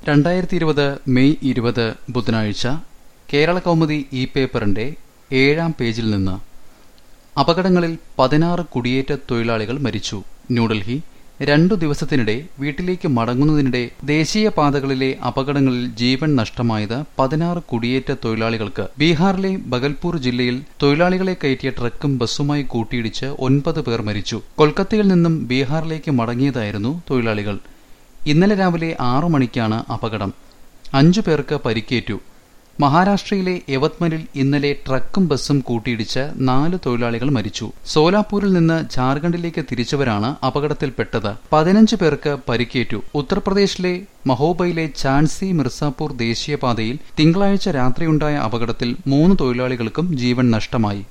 രണ്ടായിരത്തി ഇരുപത് മെയ് ഇരുപത് ബുധനാഴ്ച കേരള കൗമുദി ഇ പേപ്പറിന്റെ ഏഴാം പേജിൽ നിന്ന് അപകടങ്ങളിൽ പതിനാറ് കുടിയേറ്റ തൊഴിലാളികൾ മരിച്ചു ന്യൂഡൽഹി രണ്ടു ദിവസത്തിനിടെ വീട്ടിലേക്ക് മടങ്ങുന്നതിനിടെ ദേശീയപാതകളിലെ അപകടങ്ങളിൽ ജീവൻ നഷ്ടമായത് പതിനാറ് കുടിയേറ്റ തൊഴിലാളികൾക്ക് ബീഹാറിലെ ബഗൽപൂർ ജില്ലയിൽ തൊഴിലാളികളെ കയറ്റിയ ട്രക്കും ബസ്സുമായി കൂട്ടിയിടിച്ച് ഒൻപത് പേർ മരിച്ചു കൊൽക്കത്തയിൽ നിന്നും ബീഹാറിലേക്ക് മടങ്ങിയതായിരുന്നു തൊഴിലാളികൾ ഇന്നലെ രാവിലെ ആറു മണിക്കാണ് അപകടം അഞ്ചു പേർക്ക് പരിക്കേറ്റു മഹാരാഷ്ട്രയിലെ യവത്മലിൽ ഇന്നലെ ട്രക്കും ബസ്സും കൂട്ടിയിടിച്ച് നാല് തൊഴിലാളികൾ മരിച്ചു സോലാപൂരിൽ നിന്ന് ജാർഖണ്ഡിലേക്ക് തിരിച്ചവരാണ് അപകടത്തിൽപ്പെട്ടത് പതിനഞ്ച് പേർക്ക് പരിക്കേറ്റു ഉത്തർപ്രദേശിലെ മഹോബയിലെ ചാൻസി മിർസാപൂർ ദേശീയപാതയിൽ തിങ്കളാഴ്ച രാത്രിയുണ്ടായ അപകടത്തിൽ മൂന്ന് തൊഴിലാളികൾക്കും ജീവൻ നഷ്ടമായി